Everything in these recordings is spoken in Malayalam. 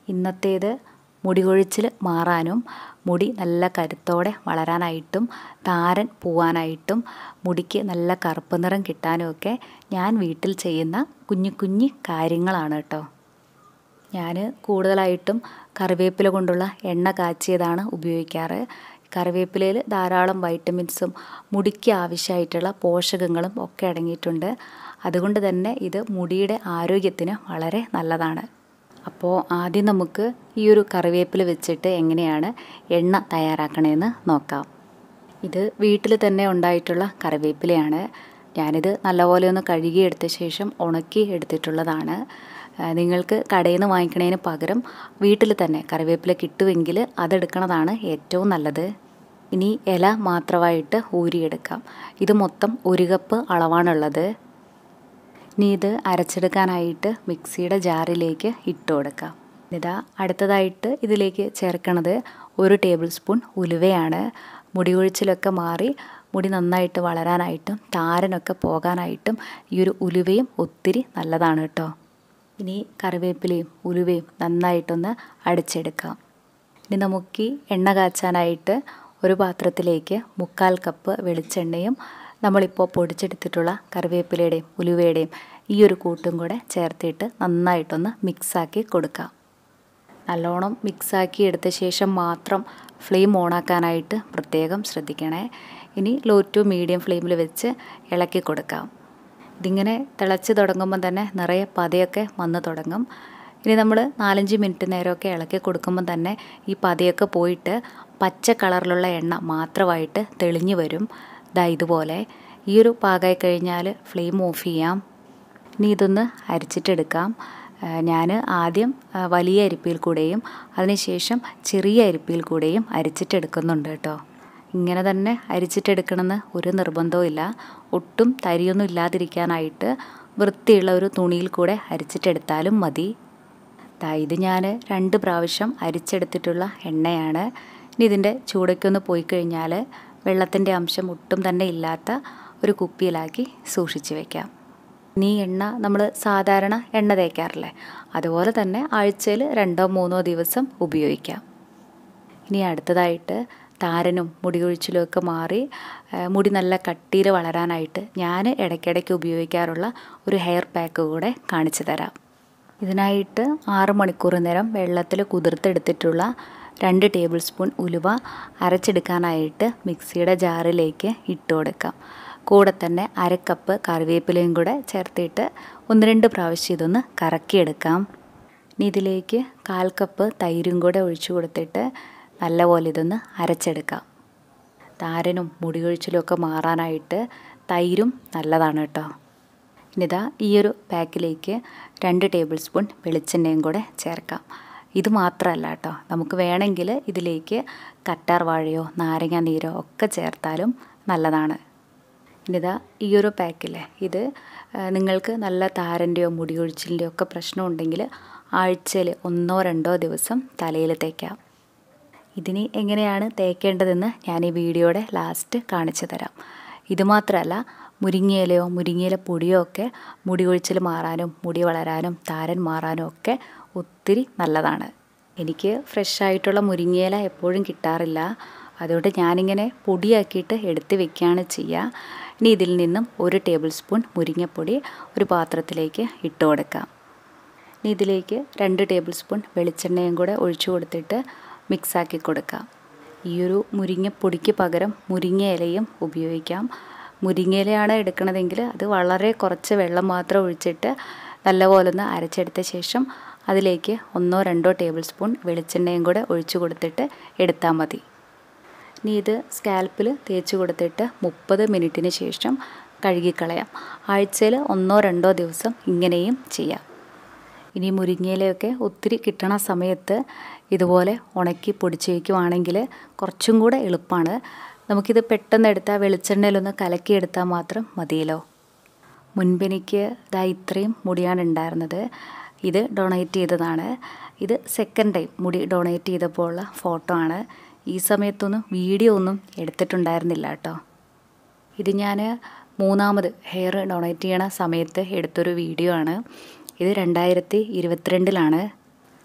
ഇന്നത്തേത് മുടി കൊഴിച്ചിൽ മാറാനും മുടി നല്ല കരുത്തോടെ വളരാനായിട്ടും താരൻ പോവാനായിട്ടും മുടിക്ക് നല്ല കറുപ്പ് നിറം കിട്ടാനും ഒക്കെ ഞാൻ വീട്ടിൽ ചെയ്യുന്ന കുഞ്ഞു കുഞ്ഞു കാര്യങ്ങളാണ് കേട്ടോ ഞാൻ കൂടുതലായിട്ടും കറിവേപ്പില കൊണ്ടുള്ള എണ്ണ കാച്ചിയതാണ് ഉപയോഗിക്കാറ് കറിവേപ്പിലയിൽ ധാരാളം വൈറ്റമിൻസും മുടിക്ക് ആവശ്യമായിട്ടുള്ള പോഷകങ്ങളും ഒക്കെ അടങ്ങിയിട്ടുണ്ട് അതുകൊണ്ട് തന്നെ ഇത് മുടിയുടെ ആരോഗ്യത്തിന് വളരെ നല്ലതാണ് അപ്പോൾ ആദ്യം നമുക്ക് ഈ ഒരു കറിവേപ്പില വെച്ചിട്ട് എങ്ങനെയാണ് എണ്ണ തയ്യാറാക്കണമെന്ന് നോക്കാം ഇത് വീട്ടിൽ തന്നെ ഉണ്ടായിട്ടുള്ള കറിവേപ്പിലയാണ് ഞാനിത് നല്ലപോലെ ഒന്ന് കഴുകിയെടുത്ത ശേഷം ഉണക്കി എടുത്തിട്ടുള്ളതാണ് നിങ്ങൾക്ക് കടയിൽ നിന്ന് വാങ്ങിക്കണതിന് പകരം വീട്ടിൽ തന്നെ കറിവേപ്പില കിട്ടുമെങ്കിൽ അതെടുക്കണതാണ് ഏറ്റവും നല്ലത് ഇനി ഇല മാത്രമായിട്ട് ഊരിയെടുക്കാം ഇത് മൊത്തം ഒരു കപ്പ് അളവാണുള്ളത് ഇനി ഇത് അരച്ചെടുക്കാനായിട്ട് മിക്സിയുടെ ജാറിലേക്ക് ഇട്ട് കൊടുക്കാം ഇതാ അടുത്തതായിട്ട് ഇതിലേക്ക് ചേർക്കണത് ഒരു ടേബിൾ സ്പൂൺ ഉലുവയാണ് മുടി കൊഴിച്ചിലൊക്കെ മാറി മുടി നന്നായിട്ട് വളരാനായിട്ടും താരനൊക്കെ പോകാനായിട്ടും ഈ ഒരു ഉലുവയും ഒത്തിരി നല്ലതാണ് കേട്ടോ ഇനി കറിവേപ്പിലയും ഉലുവയും നന്നായിട്ടൊന്ന് അടിച്ചെടുക്കാം ഇനി നമുക്ക് ഈ എണ്ണ കാച്ചാനായിട്ട് ഒരു പാത്രത്തിലേക്ക് മുക്കാൽ കപ്പ് വെളിച്ചെണ്ണയും നമ്മളിപ്പോൾ പൊടിച്ചെടുത്തിട്ടുള്ള കറിവേപ്പിലയുടെയും ഉലുവയുടെയും ഈ ഒരു കൂട്ടും കൂടെ ചേർത്തിട്ട് നന്നായിട്ടൊന്ന് മിക്സാക്കി കൊടുക്കാം നല്ലോണം മിക്സാക്കി എടുത്ത ശേഷം മാത്രം ഫ്ലെയിം ഓണാക്കാനായിട്ട് പ്രത്യേകം ശ്രദ്ധിക്കണേ ഇനി ലോ ടു മീഡിയം ഫ്ലെയിമിൽ വെച്ച് ഇളക്കി കൊടുക്കാം ഇതിങ്ങനെ തിളച്ച് തുടങ്ങുമ്പം തന്നെ നിറയെ പതയൊക്കെ വന്ന് തുടങ്ങും ഇനി നമ്മൾ നാലഞ്ച് മിനിറ്റ് നേരമൊക്കെ ഇളക്കി കൊടുക്കുമ്പം തന്നെ ഈ പതയൊക്കെ പോയിട്ട് പച്ച കളറിലുള്ള എണ്ണ മാത്രമായിട്ട് തെളിഞ്ഞു വരും ദാ ഇതുപോലെ ഈ ഒരു പാകമായി കഴിഞ്ഞാൽ ഫ്ലെയിം ഓഫ് ചെയ്യാം ഇനി ഇതൊന്ന് അരിച്ചിട്ടെടുക്കാം ഞാൻ ആദ്യം വലിയ അരിപ്പിയിൽ കൂടെയും അതിനുശേഷം ചെറിയ അരിപ്പിയിൽ കൂടെയും അരിച്ചിട്ടെടുക്കുന്നുണ്ട് കേട്ടോ ഇങ്ങനെ തന്നെ അരിച്ചിട്ടെടുക്കണമെന്ന് ഒരു നിർബന്ധവും ഇല്ല ഒട്ടും തരിയൊന്നും ഇല്ലാതിരിക്കാനായിട്ട് വൃത്തിയുള്ള ഒരു തുണിയിൽ കൂടെ അരിച്ചിട്ടെടുത്താലും മതി ഇത് ഞാൻ രണ്ട് പ്രാവശ്യം അരിച്ചെടുത്തിട്ടുള്ള എണ്ണയാണ് ഇനി ഇതിൻ്റെ ചൂടൊക്കെ പോയി കഴിഞ്ഞാൽ വെള്ളത്തിൻ്റെ അംശം ഒട്ടും തന്നെ ഇല്ലാത്ത ഒരു കുപ്പിയിലാക്കി സൂക്ഷിച്ച് വയ്ക്കാം ഇനി എണ്ണ നമ്മൾ സാധാരണ എണ്ണ തേക്കാറില്ലേ അതുപോലെ തന്നെ ആഴ്ചയിൽ രണ്ടോ മൂന്നോ ദിവസം ഉപയോഗിക്കാം ഇനി അടുത്തതായിട്ട് താരനും മുടി കൊഴിച്ചിലും ഒക്കെ മാറി മുടി നല്ല കട്ടിയിൽ വളരാനായിട്ട് ഞാൻ ഇടയ്ക്കിടയ്ക്ക് ഉപയോഗിക്കാറുള്ള ഒരു ഹെയർ പാക്ക് കൂടെ കാണിച്ചു തരാം ഇതിനായിട്ട് ആറ് മണിക്കൂർ നേരം വെള്ളത്തിൽ കുതിർത്തെടുത്തിട്ടുള്ള രണ്ട് ടേബിൾ സ്പൂൺ ഉലുവ അരച്ചെടുക്കാനായിട്ട് മിക്സിയുടെ ജാറിലേക്ക് ഇട്ട് കൊടുക്കാം കൂടെ തന്നെ അരക്കപ്പ് കറിവേപ്പിലയും കൂടെ ചേർത്തിട്ട് ഒന്ന് രണ്ട് പ്രാവശ്യം ഇതൊന്ന് കറക്കിയെടുക്കാം ഇനി ഇതിലേക്ക് കാൽ കപ്പ് തൈരും കൂടെ ഒഴിച്ചു കൊടുത്തിട്ട് നല്ലപോലെ ഇതൊന്ന് അരച്ചെടുക്കാം താരനും മുടി കൊഴിച്ചിലും ഒക്കെ മാറാനായിട്ട് തൈരും നല്ലതാണ് കേട്ടോ ഇനിതാ ഈ ഒരു പാക്കിലേക്ക് രണ്ട് ടേബിൾ സ്പൂൺ വെളിച്ചെണ്ണയും കൂടെ ചേർക്കാം ഇത് മാത്രമല്ല കേട്ടോ നമുക്ക് വേണമെങ്കിൽ ഇതിലേക്ക് കറ്റാർ വാഴയോ നാരങ്ങ നീരോ ഒക്കെ ചേർത്താലും നല്ലതാണ് ഇനിതാ ഈ ഒരു പാക്കില്ലേ ഇത് നിങ്ങൾക്ക് നല്ല താരൻ്റെയോ മുടി കൊഴിച്ചിലിൻ്റെയോ ഒക്കെ പ്രശ്നമുണ്ടെങ്കിൽ ആഴ്ചയിൽ ഒന്നോ രണ്ടോ ദിവസം തലയിൽ തേക്കാം ഇതിന് എങ്ങനെയാണ് തേക്കേണ്ടതെന്ന് ഞാൻ ഈ വീഡിയോയുടെ ലാസ്റ്റ് കാണിച്ചു തരാം ഇത് മാത്രമല്ല മുരിങ്ങയിലയോ മുരിങ്ങയില പൊടിയോ ഒക്കെ മുടി കൊഴിച്ചിൽ മാറാനും മുടി വളരാനും താരൻ മാറാനും ഒക്കെ ഒത്തിരി നല്ലതാണ് എനിക്ക് ഫ്രഷ് ആയിട്ടുള്ള മുരിങ്ങയില എപ്പോഴും കിട്ടാറില്ല അതുകൊണ്ട് ഞാനിങ്ങനെ പൊടിയാക്കിയിട്ട് എടുത്ത് വെക്കുകയാണ് ചെയ്യുക ഇനി ഇതിൽ നിന്നും ഒരു ടേബിൾ സ്പൂൺ മുരിങ്ങപ്പൊടി ഒരു പാത്രത്തിലേക്ക് ഇട്ട് കൊടുക്കാം ഇനി ഇതിലേക്ക് രണ്ട് ടേബിൾ സ്പൂൺ വെളിച്ചെണ്ണയും കൂടെ ഒഴിച്ചു കൊടുത്തിട്ട് മിക്സാക്കി കൊടുക്കാം ഈ ഒരു മുരിങ്ങപ്പൊടിക്ക് പകരം മുരിങ്ങ ഇലയും ഉപയോഗിക്കാം മുരിങ്ങയിലയാണ് എടുക്കണതെങ്കിൽ അത് വളരെ കുറച്ച് വെള്ളം മാത്രം ഒഴിച്ചിട്ട് നല്ലപോലെ ഒന്ന് അരച്ചെടുത്ത ശേഷം അതിലേക്ക് ഒന്നോ രണ്ടോ ടേബിൾ സ്പൂൺ വെളിച്ചെണ്ണയും കൂടെ ഒഴിച്ചു കൊടുത്തിട്ട് എടുത്താൽ മതി ഇനി ഇത് സ്കാൽപ്പിൽ തേച്ച് കൊടുത്തിട്ട് മുപ്പത് മിനിറ്റിന് ശേഷം കഴുകിക്കളയാം ആഴ്ചയിൽ ഒന്നോ രണ്ടോ ദിവസം ഇങ്ങനെയും ചെയ്യാം ഇനി മുരിങ്ങയിലയൊക്കെ ഒത്തിരി കിട്ടണ സമയത്ത് ഇതുപോലെ ഉണക്കി പൊടിച്ച് വയ്ക്കുവാണെങ്കിൽ കുറച്ചും കൂടെ എളുപ്പമാണ് നമുക്കിത് പെട്ടെന്ന് എടുത്താൽ വെളിച്ചെണ്ണയിലൊന്ന് കലക്കിയെടുത്താൽ മാത്രം മതിയല്ലോ മുൻപെനിക്ക് ഇതാ ഇത്രയും മുടിയാണ് ഉണ്ടായിരുന്നത് ഇത് ഡൊണേറ്റ് ചെയ്തതാണ് ഇത് സെക്കൻഡ് ടൈം മുടി ഡൊണേറ്റ് ചെയ്തപ്പോൾ ഉള്ള ഫോട്ടോ ആണ് ഈ സമയത്തൊന്നും വീഡിയോ ഒന്നും എടുത്തിട്ടുണ്ടായിരുന്നില്ല കേട്ടോ ഇത് ഞാൻ മൂന്നാമത് ഹെയർ ഡൊണേറ്റ് ചെയ്യണ സമയത്ത് എടുത്തൊരു വീഡിയോ ആണ് ഇത് രണ്ടായിരത്തി ഇരുപത്തിരണ്ടിലാണ്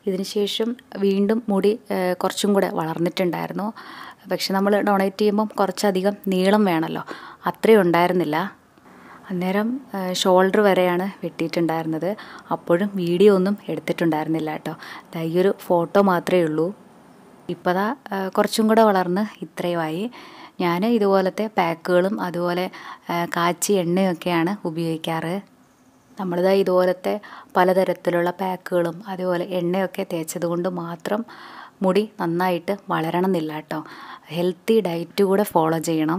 ഇതിനുശേഷം വീണ്ടും മുടി ഏഹ്, കുറച്ചും കൂടെ വളർന്നിട്ടുണ്ടായിരുന്നു പക്ഷെ നമ്മൾ ഡൊണേറ്റ് ചെയ്യുമ്പം കുറച്ചധികം നീളം വേണമല്ലോ അത്രയും ഉണ്ടായിരുന്നില്ല അന്നേരം ഷോൾഡർ വരെയാണ് വെട്ടിയിട്ടുണ്ടായിരുന്നത് അപ്പോഴും വീഡിയോ ഒന്നും എടുത്തിട്ടുണ്ടായിരുന്നില്ല കേട്ടോ ദാ ഈ ഒരു ഫോട്ടോ മാത്രമേ ഉള്ളൂ ഇപ്പോൾ ദാ ആ, കുറച്ചും കൂടെ വളർന്ന് ഇത്രയുമായി ഞാൻ ഇതുപോലത്തെ പാക്കുകളും അതുപോലെ ആ, കാച്ചി എണ്ണയൊക്കെയാണ് ഉപയോഗിക്കാറ് നമ്മളിതാ ഇതുപോലത്തെ പലതരത്തിലുള്ള പാക്കുകളും അതുപോലെ എണ്ണയൊക്കെ തേച്ചത് കൊണ്ട് മാത്രം മുടി നന്നായിട്ട് വളരണം എന്നില്ല കേട്ടോ ഹെൽത്തി ഡയറ്റ് കൂടെ ഫോളോ ചെയ്യണം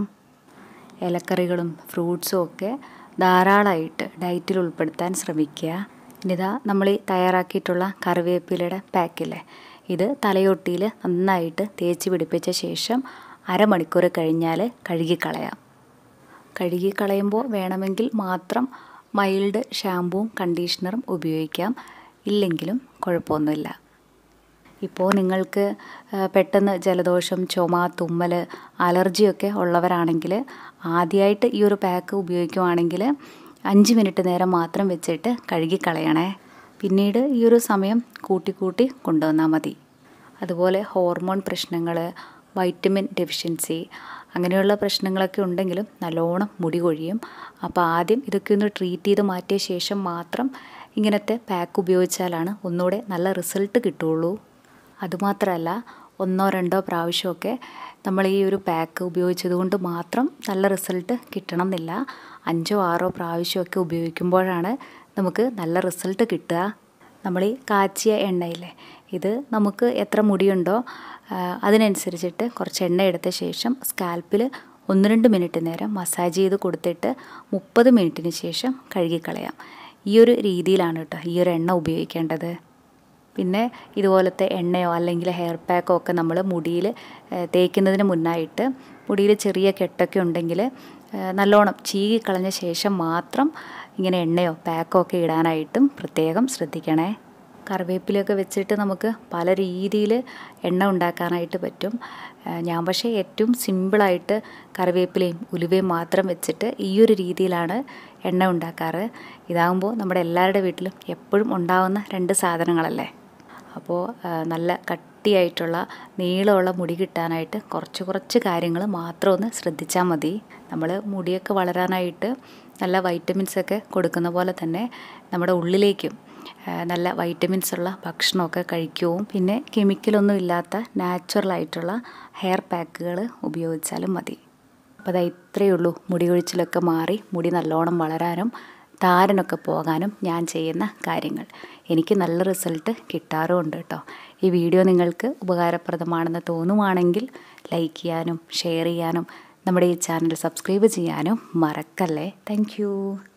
ഇലക്കറികളും ഫ്രൂട്ട്സും ഒക്കെ ധാരാളമായിട്ട് ഡയറ്റിൽ ഉൾപ്പെടുത്താൻ ശ്രമിക്കുക ഇനിതാ നമ്മൾ ഈ തയ്യാറാക്കിയിട്ടുള്ള കറിവേപ്പിലയുടെ പാക്കില്ലേ ഇത് തലയൊട്ടിയിൽ നന്നായിട്ട് തേച്ച് പിടിപ്പിച്ച ശേഷം അരമണിക്കൂർ കഴിഞ്ഞാൽ കഴുകിക്കളയാം കഴുകി കളയുമ്പോൾ വേണമെങ്കിൽ മാത്രം മൈൽഡ് ഷാമ്പുവും കണ്ടീഷണറും ഉപയോഗിക്കാം ഇല്ലെങ്കിലും കുഴപ്പമൊന്നുമില്ല ഇപ്പോൾ നിങ്ങൾക്ക് ആ, പെട്ടെന്ന് ജലദോഷം ചുമ തുമ്മൽ അലർജിയൊക്കെ ഉള്ളവരാണെങ്കിൽ ആദ്യമായിട്ട് ഈ ഒരു പാക്ക് ഉപയോഗിക്കുവാണെങ്കിൽ അഞ്ച് മിനിറ്റ് നേരം മാത്രം വെച്ചിട്ട് കഴുകിക്കളയണേ പിന്നീട് ഈ ഒരു സമയം കൂട്ടി കൂട്ടി കൊണ്ടുവന്നാൽ മതി അതുപോലെ ഹോർമോൺ പ്രശ്നങ്ങൾ വൈറ്റമിൻ ഡെഫിഷ്യൻസി അങ്ങനെയുള്ള പ്രശ്നങ്ങളൊക്കെ ഉണ്ടെങ്കിലും നല്ലോണം മുടി കൊഴിയും അപ്പോൾ ആദ്യം ഇതൊക്കെ ഒന്ന് ട്രീറ്റ് ചെയ്ത് മാറ്റിയ ശേഷം മാത്രം ഇങ്ങനത്തെ പാക്ക് ഉപയോഗിച്ചാലാണ് ഒന്നുകൂടെ നല്ല റിസൾട്ട് കിട്ടുള്ളൂ അതുമാത്രമല്ല ഒന്നോ രണ്ടോ പ്രാവശ്യമൊക്കെ നമ്മൾ ഈ ഒരു പാക്ക് ഉപയോഗിച്ചത് കൊണ്ട് മാത്രം നല്ല റിസൾട്ട് കിട്ടണം എന്നില്ല അഞ്ചോ ആറോ പ്രാവശ്യമൊക്കെ ഉപയോഗിക്കുമ്പോഴാണ് നമുക്ക് നല്ല റിസൾട്ട് കിട്ടുക നമ്മൾ ഈ കാച്ചിയ എണ്ണയില്ലേ ഇത് നമുക്ക് എത്ര മുടിയുണ്ടോ ആ, അതിനനുസരിച്ചിട്ട് കുറച്ച് എണ്ണ എടുത്ത ശേഷം സ്കാൽപ്പിൽ ഒന്ന് രണ്ട് മിനിറ്റ് നേരം മസാജ് ചെയ്ത് കൊടുത്തിട്ട് മുപ്പത് മിനിറ്റിന് ശേഷം കഴുകിക്കളയാം ഈ ഒരു രീതിയിലാണ് കേട്ടോ ഈ ഒരു എണ്ണ ഉപയോഗിക്കേണ്ടത് പിന്നെ ഇതുപോലത്തെ എണ്ണയോ അല്ലെങ്കിൽ ഹെയർ പാക്കോ ഒക്കെ നമ്മൾ മുടിയിൽ തേക്കുന്നതിന് മുന്നായിട്ട് മുടിയിൽ ചെറിയ കെട്ടൊക്കെ ഉണ്ടെങ്കിൽ ഏഹ്, നല്ലോണം ചീകി കളഞ്ഞ ശേഷം മാത്രം ഇങ്ങനെ എണ്ണയോ പാക്കോ ഒക്കെ ഇടാനായിട്ടും പ്രത്യേകം ശ്രദ്ധിക്കണേ കറിവേപ്പിലയൊക്കെ വെച്ചിട്ട് നമുക്ക് പല രീതിയിൽ എണ്ണ ഉണ്ടാക്കാനായിട്ട് പറ്റും ഏഹ്, ഞാൻ പക്ഷേ ഏറ്റവും സിമ്പിളായിട്ട് കറിവേപ്പിലയും ഉലുവയും മാത്രം വെച്ചിട്ട് ഈ ഒരു രീതിയിലാണ് എണ്ണ ഉണ്ടാക്കാറ് ഇതാകുമ്പോൾ നമ്മുടെ എല്ലാവരുടെ വീട്ടിലും എപ്പോഴും ഉണ്ടാവുന്ന രണ്ട് സാധനങ്ങളല്ലേ അപ്പോൾ ആ, നല്ല കട്ടിയായിട്ടുള്ള നീളമുള്ള മുടി കിട്ടാനായിട്ട് കുറച്ച് കുറച്ച് കാര്യങ്ങൾ മാത്രം ഒന്ന് ശ്രദ്ധിച്ചാൽ മതി നമ്മൾ മുടിയൊക്കെ വളരാനായിട്ട് നല്ല വൈറ്റമിൻസ് ഒക്കെ കൊടുക്കുന്ന പോലെ തന്നെ നമ്മുടെ ഉള്ളിലേക്കും ആ, നല്ല വൈറ്റമിൻസ് ഉള്ള ഭക്ഷണമൊക്കെ കഴിക്കുകയും പിന്നെ കെമിക്കലൊന്നും ഇല്ലാത്ത നാച്ചുറലായിട്ടുള്ള ഹെയർ പാക്കുകൾ ഉപയോഗിച്ചാലും മതി അപ്പോൾ അതാ ഇത്രയേ ഉള്ളൂ മുടി കൊഴിച്ചിലൊക്കെ മാറി മുടി നല്ലോണം വളരാനും താരനൊക്കെ പോകാനും ഞാൻ ചെയ്യുന്ന കാര്യങ്ങൾ എനിക്ക് നല്ല റിസൾട്ട് കിട്ടാറുമുണ്ട് കേട്ടോ ഈ വീഡിയോ നിങ്ങൾക്ക് ഉപകാരപ്രദമാണെന്ന് തോന്നുവാണെങ്കിൽ ലൈക്ക് ചെയ്യാനും ഷെയർ ചെയ്യാനും നമ്മുടെ ഈ ചാനൽ സബ്സ്ക്രൈബ് ചെയ്യാനും മറക്കല്ലേ താങ്ക്